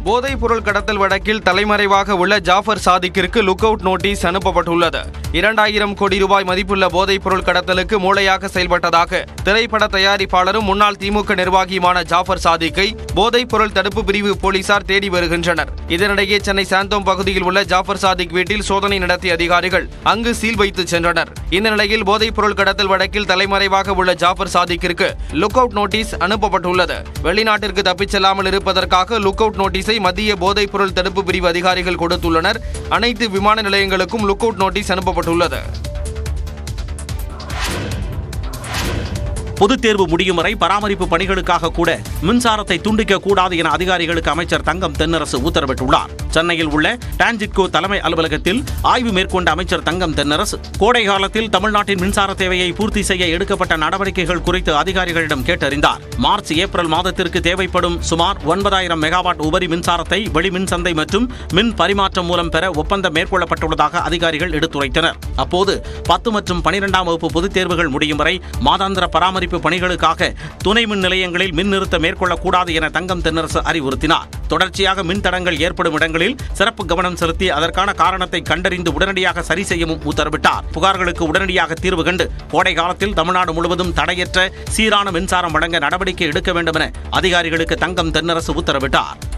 போதைப் பொருள் கடத்தல் வழக்கில் தலைமறைவாக உள்ள ஜாஃபர் சாதிக்கிற்கு லுக் அவுட் நோட்டீஸ் அனுப்பப்பட்டுள்ளது இரண்டாயிரம் கோடி ரூபாய் மதிப்புள்ள போதைப் பொருள் கடத்தலுக்கு மூளையாக செயல்பட்டதாக திரைப்பட தயாரிப்பாளரும் முன்னாள் திமுக நிர்வாகியுமான ஜாஃபர் சாதிக்கை போதைப் பொருள் தடுப்பு பிரிவு போலீசார் தேடி வருகின்றனர் இதனிடையே சென்னை சாந்தோம் பகுதியில் உள்ள ஜாஃபர் சாதிக் வீட்டில் சோதனை நடத்திய அதிகாரிகள் அங்கு சீல் வைத்து சென்றனர் இந்த நிலையில் போதைப் பொருள் கடத்தல் வழக்கில் தலைமறைவாக உள்ள ஜாஃபர் சாதிக்கிற்கு லுக் அவுட் நோட்டீஸ் அனுப்பப்பட்டுள்ளது வெளிநாட்டிற்கு தப்பிச் செல்லாமல் இருப்பதற்காக லுக் அவுட் நோட்டீஸை மத்திய போதைப் பொருள் தடுப்பு பிரிவு அதிகாரிகள் கொடுத்துள்ளனர் அனைத்து விமான நிலையங்களுக்கும் லுக் அவுட் நோட்டீஸ் அனுப்பப்பட்டுள்ளது பொதுத் தேர்வு முடியும் வரை பராமரிப்பு பணிகளுக்காக கூட மின்சாரத்தை துண்டிக்க கூடாது என அதிகாரிகளுக்கு அமைச்சர் தங்கம் தென்னரசு உத்தரவிட்டுள்ளார் சென்னையில் உள்ள டான்ஜிட்கோ தலைமை அலுவலகத்தில் ஆய்வு மேற்கொண்ட அமைச்சர் தங்கம் தென்னரசு கோடை காலத்தில் தமிழ்நாட்டின் மின்சார தேவையை பூர்த்தி செய்ய எடுக்கப்பட்ட நடவடிக்கைகள் குறித்து அதிகாரிகளிடம் கேட்டறிந்தார் மார்ச் ஏப்ரல் மாதத்திற்கு தேவைப்படும் சுமார் ஒன்பதாயிரம் மெகாவாட் உபரி மின்சாரத்தை வெளி மின் சந்தை மற்றும் மின் பரிமாற்றம் மூலம் பெற ஒப்பந்தம் மேற்கொள்ளப்பட்டுள்ளதாக அதிகாரிகள் எடுத்துரைத்தனர் அப்போது பத்து மற்றும் பனிரெண்டாம் வகுப்பு பொதுத் தேர்வுகள் முடியும் வரை மாதாந்திர பராமரிப்பு பணிகளுக்காக துணை மின் நிலையங்களில் மின் நிறுத்தம் மேற்கொள்ளக்கூடாது என தங்கம் தென்னரசு அறிவுறுத்தினார் தொடர்ச்சியாக மின் தடங்கள் ஏற்படும் இடங்களில் சிறப்பு கவனம் செலுத்தி அதற்கான காரணத்தை கண்டறிந்து உடனடியாக சரி செய்யவும் உத்தரவிட்டார் புகார்களுக்கு உடனடியாக தீர்வு கண்டு கோடை காலத்தில் தமிழ்நாடு முழுவதும் தடையற்ற சீரான மின்சாரம் வழங்க நடவடிக்கை எடுக்க வேண்டும் என அதிகாரிகளுக்கு தங்கம் தென்னரசு உத்தரவிட்டார்